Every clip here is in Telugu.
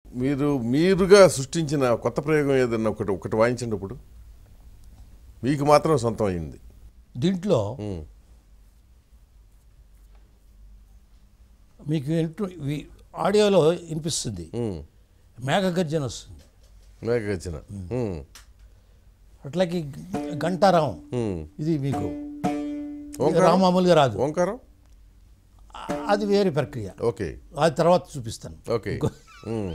మీరు మీరుగా సృష్టించిన కొత్త ప్రయోగం ఏదన్నా ఒకటి ఒకటి వాయించినప్పుడు మీకు మాత్రం సొంతం అయింది దీంట్లో ఉమ్, మీకు వింటు- వి- ఆడియోలో వినిపిస్తుంది ఉమ్, మేఘ గర్జన వస్తుంది మేక వచ్చిన ఉమ్, అట్లాగే గంటారావం ఉమ్. ఇది మీకు ఓంకారం రామామూలుగా రాదు ఓంకారం ఆ- అది వేరే ప్రక్రియ ఓకే అది తర్వాత చూపిస్తాను ఓకే ఉమ్,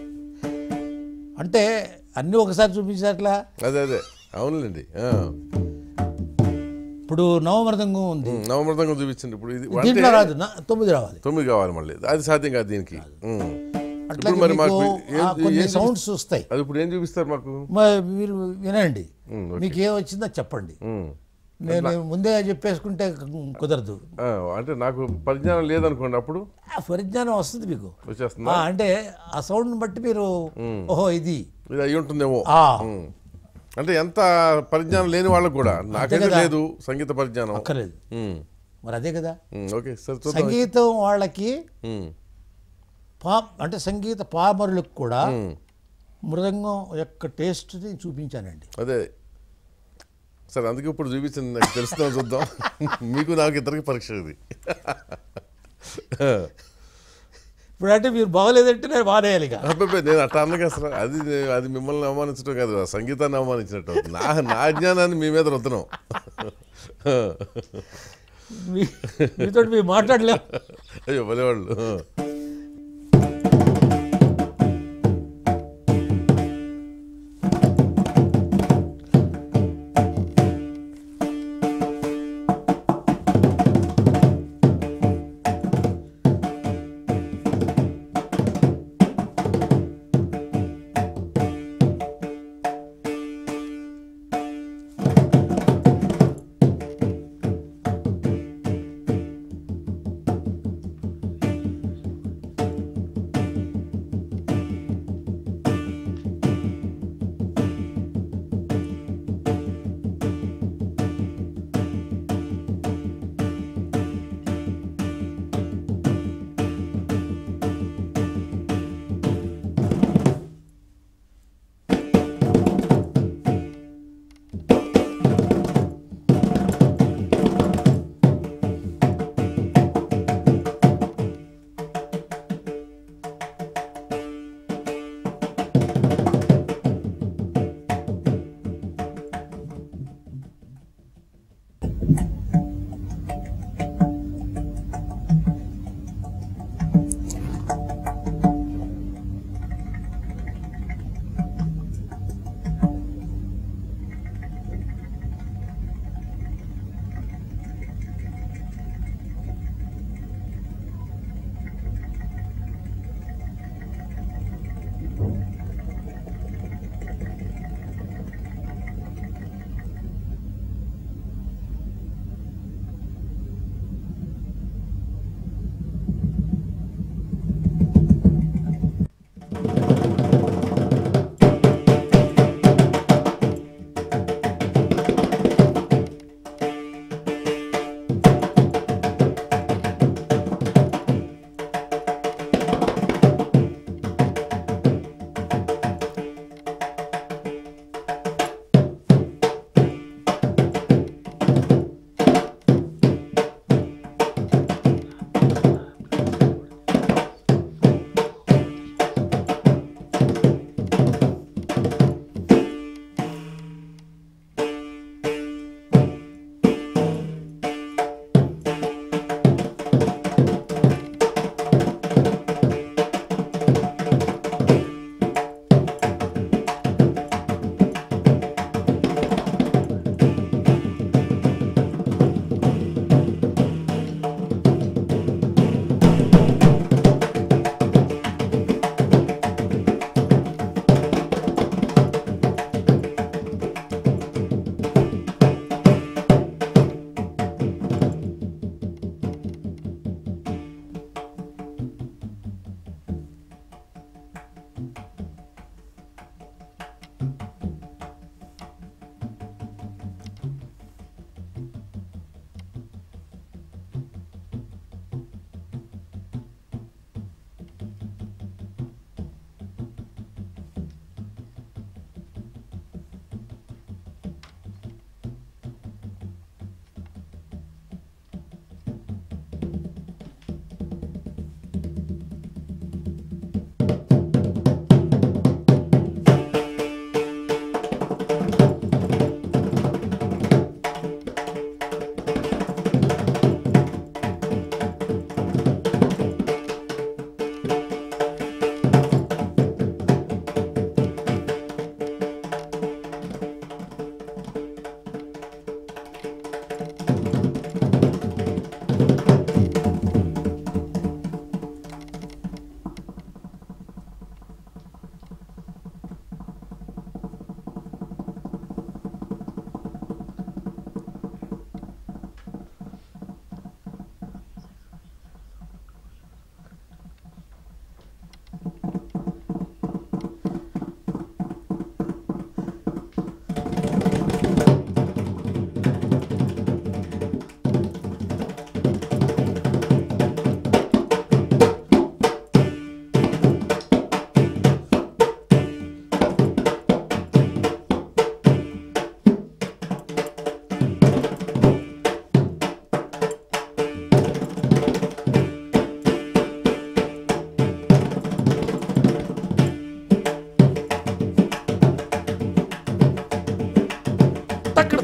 అంటే అన్నీ ఒకసారి చూపించేట్లా అదే అదే అవునులేండి ఆ. ఇప్పుడు నవమృదంగం ఉంది ఉమ్, నవమృతంగా చూపించండి ఇప్పుడు ఇది దీంట్లో అంటే రాదు నా- తొమ్మిది రావాలి తొమ్మిది కావాలి మళ్ళీ అది సాధ్యం కాదు దీనికి ఉమ్. అట్లాగే ఇప్పుడు మరి మాకు మీకు ఏం- ఆ కొన్ని ఏం చూపిస్తారు? సౌండ్స్ వస్తాయి అది ఇప్పుడు ఏం చూపిస్తారు మాకు మరి మీరు వినండి ఉమ్, ఓకే. మీకు ఏం వచ్చిందో చెప్పండి ఉమ్. నేను ముందే చెప్పేసుకుంటే కుదరదు ఆ, అంటే నాకు పరిజ్ఞానం లేదనుకోండి అప్పుడు ఆ పరిజ్ఞానం వస్తుంది మీకు వచ్చేస్తుందా ఆ, అంటే ఆ సౌండ్ని బట్టి మీరు ఓహో ఇది ఇది అయి ఉంటుందేమో ఆ ఉమ్. అంటే ఎంత పరిజ్ఞానం లేని వాళ్ళకు కూడా నాకైతే కదా. లేదు సంగీత పరిజ్ఞానం అక్కర్లేదు ఉమ్, మరి అదే కదా ఉమ్, ఓకే సరే చూద్దాం సంగీతం వాళ్ళకి ఉమ్, పా అంటే సంగీత పామరులకు కూడా ఉమ్. మృదంగం యొక్క టేస్ట్ని చూపించానండి అదే సరే అందుకే ఇప్పుడు చూపించింది నాకు తెలుస్తుందో చూద్దాం మీకు నాకు ఇద్దరికి పరీక్ష ఇది ఇప్పుడు అంటే మీరు బాగలేదంటే నేను మానేయాలి ఇక అబ్బాయి నేను అట్లా అన్నగా అసలు అది అది మిమ్మల్ని అవమానించడం కాదు ఆ సంగీతాన్ని అవమానించినట్టు అవుతుంది. నా నా అజ్ఞానాన్ని మీ మీద రుద్దనం మీ- మీతో మీరు మాట్లాడలేము అయ్యో భలేవాళ్ళు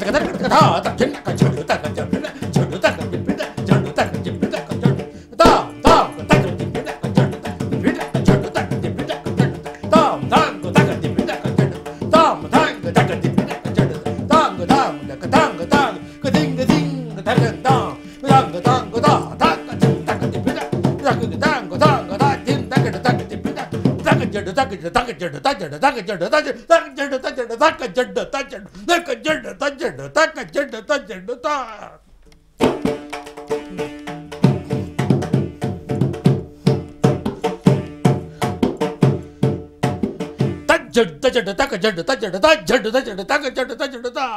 జడ్డు తజడ్డు తక జడ్డు తజడ్డు తజడ్డు తజడ్డు తక జడ్డు తజడ్డు తా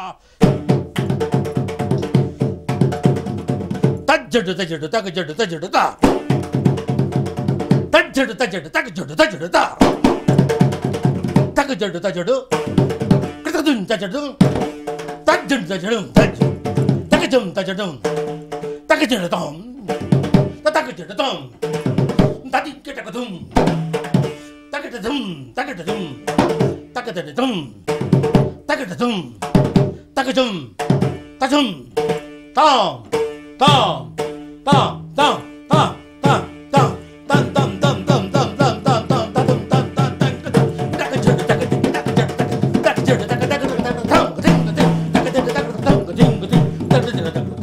తజ్జడు తజడు తగ జడు తజడు తా తజ్జడు తజడు తగ జడు తజడు తా తగ జడు తజడు కృతదుం తజడు తజ్జడు తజడు తజ్ తగజం తజడు తగ జడు తాం తగ జడు తాం తది కిటకదుం తగటదుం తగటదుం తగటదుం తగటదుం తగజం తజం తాం తాం తాం తాం తాం తాం తాం తం తం తం తం తం తం తం తం తదుం తం తం తం కదం తగజడు తగజడు తగజడు తగజడు తగజడు తగజడు తం గదిం గదిం తగజడు తగజడు తం గదిం గదిం తగజడు తగజడు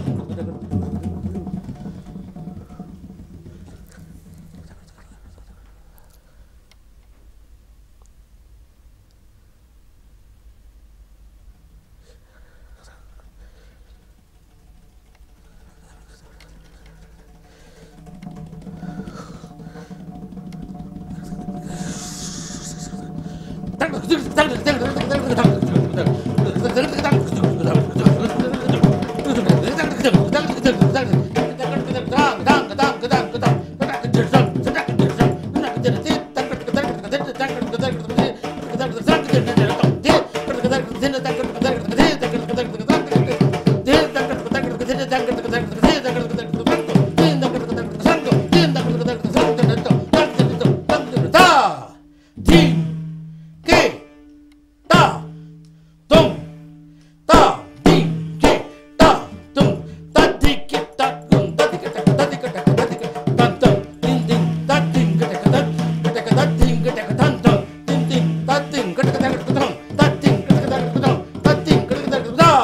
Ding! ke ta tum ta ding ke ta tum ta di ke ta tum ta di ke ta ta di ke ta ta di ke ta tum ding ding ta ding ke ta ta ke ta ta ding ke ta ta tum ding ding ta ding ke ta ta ke ta ta ding ke ta ta ke ta ta ding ke ta ta ta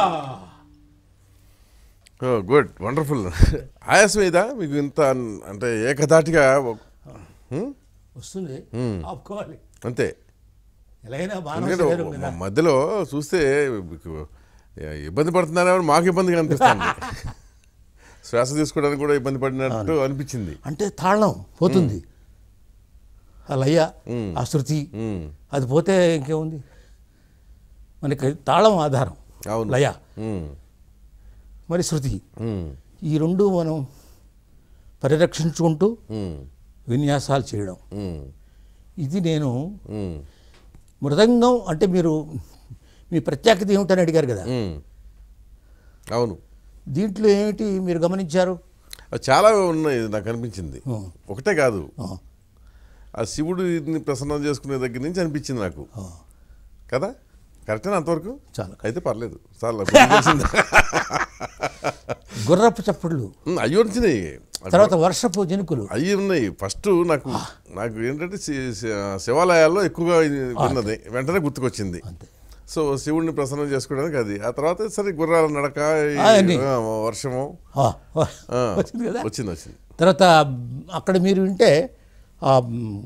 good wonderful ఆయాసం ఇదా మీకు ఇంత అన్- అంటే ఏకధాటిగా ఒక- హ్మ్? వస్తుంది ఆపుకోవాలి అంతే ఎలాగైనా మానవ ఎందుకంటే శరీరం కదా మ- మధ్యలో చూస్తే మీకు ఇబ్బంది పడుతున్నారేమో మాకు ఇబ్బందిగా అనిపిస్తుంది శ్వాస తీసుకోవడానికి కూడా ఇబ్బంది పడినట్టు అనిపించింది అంటే తాళం పోతుంది ఆ లయ ఆ శృతి మ్మ్. అది పోతే ఇంకేముంది మనకి తాళం ఆధారం అవును లయ మ్మ్. మరి శృతి మ్మ్. ఈ రెండు మనం పరిరక్షించుకుంటూ మ్మ్. విన్యాసాలు చేయడం మ్మ్. ఇది నేను మ్మ్. మృదంగం అంటే మీరు మీ ప్రత్యేకత ఏమిటని అడిగారు కదా మ్మ్. అవును దీంట్లో ఏమిటి మీరు గమనించారు అది చాలా ఉన్నాయి నాకు అనిపించింది ఆ. ఒకటే కాదు ఆ, ఆ శివుడు ఇన్ని ప్రసన్నం చేసుకునే దగ్గర నుంచి అనిపించింది నాకు ఆ, కదా కరెక్టేనా అంతవరకు చాలు అయితే పర్లేదు చాలా తెలిసింది. గుర్రపు చప్పుళ్ళు ఉమ్, అయ్యి వచ్చినాయి తర్వాత వర్షపు జనుకులు అయ్యి ఉన్నాయి ఫస్ట్ నాకు నాకు ఏంటంటే శి- శి- శివాలయాల్లో ఎక్కువగా ఇది విన్నది వెంటనే గుర్తుకొచ్చింది అంతే సో శివుడిని ప్రసన్నం చేసుకోవడానికి అది ఆ తర్వాత సరే గుర్రాల నడక ఈ, ఆ, అన్నీ. ఆ, వర్షము ఆ, ఆ, ఆ, వచ్చింది కదా వచ్చింది వచ్చింది తర్వాత అక్కడ మీరు వింటే ఆ, మ్,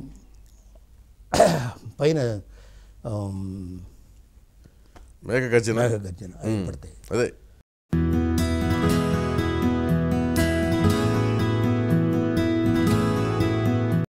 పైన ఆమ్, మేక గర్జన మేఘ గర్జన అవి పడతాయి అదే